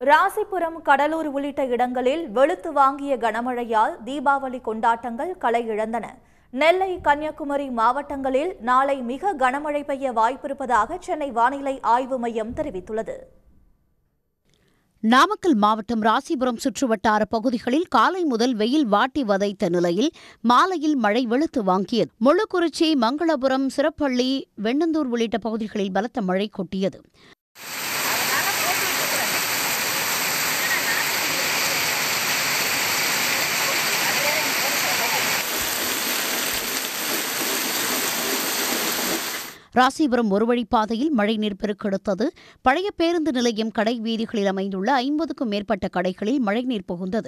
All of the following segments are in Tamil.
ராசிபுரம் கடலூர் உள்ளிட்ட இடங்களில் வெளுத்து வாங்கிய கனமழையால் தீபாவளி கொண்டாட்டங்கள் களை இழந்தன நெல்லை கன்னியாகுமரி மாவட்டங்களில் நாளை மிக கனமழை பெய்ய வாய்ப்பிருப்பதாக சென்னை வானிலை ஆய்வு மையம் தெரிவித்துள்ளது நாமக்கல் மாவட்டம் ராசிபுரம் சுற்றுவட்டார பகுதிகளில் காலை முதல் வெயில் வாட்டி வதைத்த நிலையில் மாலையில் மழை வெளுத்து வாங்கியது முள்ளுக்குறிச்சி மங்களபுரம் சிறப்பள்ளி வெண்ணந்தூர் உள்ளிட்ட பகுதிகளில் பலத்த மழை கொட்டியது ராசிபுரம் ஒருவழிப்பாதையில் மழைநீர் பெருக்கெடுத்தது பழைய பேருந்து நிலையம் கடை வீதிகளில் அமைந்துள்ள ஐம்பதுக்கும் மேற்பட்ட கடைகளில் மழைநீர் புகுந்தது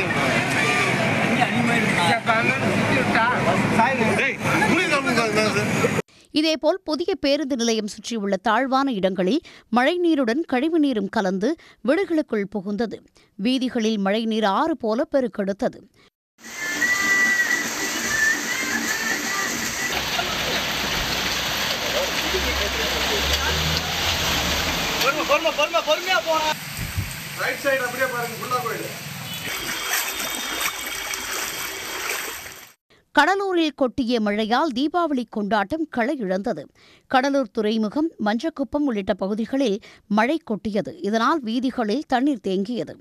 இதேபோல் புதிய பேருந்து நிலையம் சுற்றியுள்ள தாழ்வான இடங்களில் மழைநீருடன் கழிவுநீரும் கலந்து வீடுகளுக்குள் புகுந்தது வீதிகளில் மழைநீர் ஆறு போல பெருக்கெடுத்தது பொறுமை பொறுமை பொறுமை பொறுமையா போனா ரைட் சைடு அப்படியே பாருங்க ஃபுல்லா போயிடு கடலூரில் கொட்டிய மழையால் தீபாவளி கொண்டாட்டம் களை இழந்தது கடலூர் துறைமுகம் மஞ்சக்குப்பம் உள்ளிட்ட பகுதிகளில் மழை கொட்டியது இதனால் வீதிகளில் தண்ணீர் தேங்கியது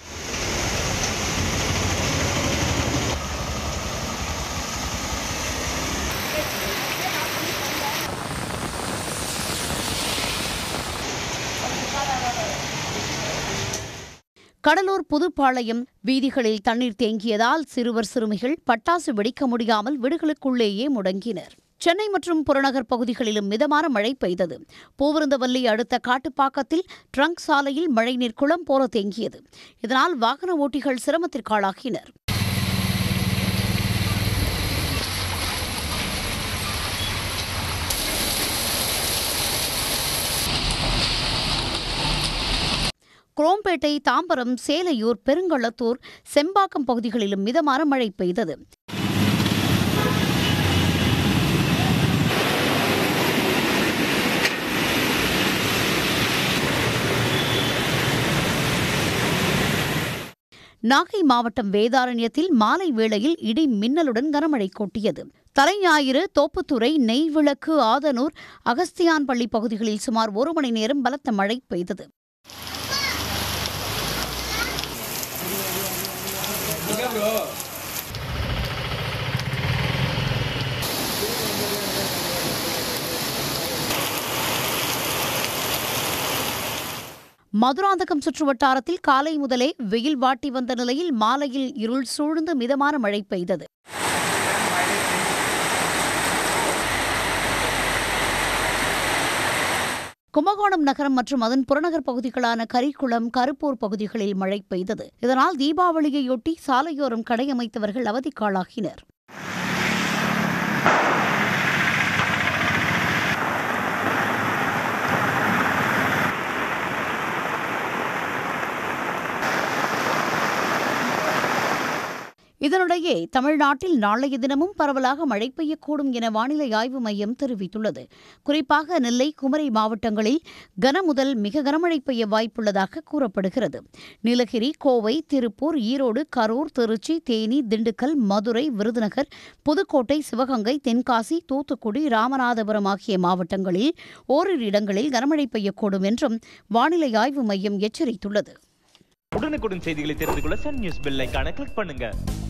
கடலூர் புதுப்பாளையம் வீதிகளில் தண்ணீர் தேங்கியதால் சிறுவர் சிறுமிகள் பட்டாசு வெடிக்க முடியாமல் வீடுகளுக்குள்ளேயே முடங்கினர் சென்னை மற்றும் புறநகர் பகுதிகளிலும் மிதமான மழை பெய்தது பூவிருந்தவல்லி அடுத்த காட்டுப்பாக்கத்தில் ட்ரங்க் சாலையில் மழைநீர் குளம் போல தேங்கியது இதனால் வாகன ஓட்டிகள் சிரமத்திற்காளாகினர் குரோம்பேட்டை தாம்பரம் சேலையூர் பெருங்களத்தூர் செம்பாக்கம் பகுதிகளிலும் மிதமான மழை பெய்தது நாகை மாவட்டம் வேதாரண்யத்தில் மாலை வேளையில் இடி மின்னலுடன் கனமழை கொட்டியது தலைஞாயிறு தோப்புத்துறை நெய்விளக்கு ஆதனூர் அகஸ்தியான்பள்ளி பகுதிகளில் சுமார் ஒரு மணி நேரம் பலத்த மழை பெய்தது மதுராந்தகம் சுற்றுவட்டாரத்தில் காலை முதலே வெயில் வாட்டி வந்த நிலையில் மாலையில் இருள் சூழ்ந்து மிதமான மழை பெய்தது கும்பகோணம் நகரம் மற்றும் அதன் புறநகர் பகுதிகளான கரிக்குளம் கருப்பூர் பகுதிகளில் மழை பெய்தது இதனால் தீபாவளியையொட்டி சாலையோரம் கடை அமைத்தவர்கள் அவதிக்காளாகினர் இதனிடையே தமிழ்நாட்டில் நாளைய தினமும் பரவலாக மழை பெய்யக்கூடும் என வானிலை ஆய்வு மையம் தெரிவித்துள்ளது குறிப்பாக நெல்லை குமரி மாவட்டங்களில் கன முதல் மிக கனமழை பெய்ய வாய்ப்புள்ளதாக கூறப்படுகிறது நீலகிரி கோவை திருப்பூர் ஈரோடு கரூர் திருச்சி தேனி திண்டுக்கல் மதுரை விருதுநகர் புதுக்கோட்டை சிவகங்கை தென்காசி தூத்துக்குடி ராமநாதபுரம் ஆகிய மாவட்டங்களில் ஓரிரு இடங்களில் கனமழை பெய்யக்கூடும் என்றும் வானிலை ஆய்வு மையம் எச்சரித்துள்ளது உடனுக்குடன் செய்திகளை தெரிந்து கொள்ள சன் நியூஸ் பெல் ஐகானை கிளிக் பண்ணுங்க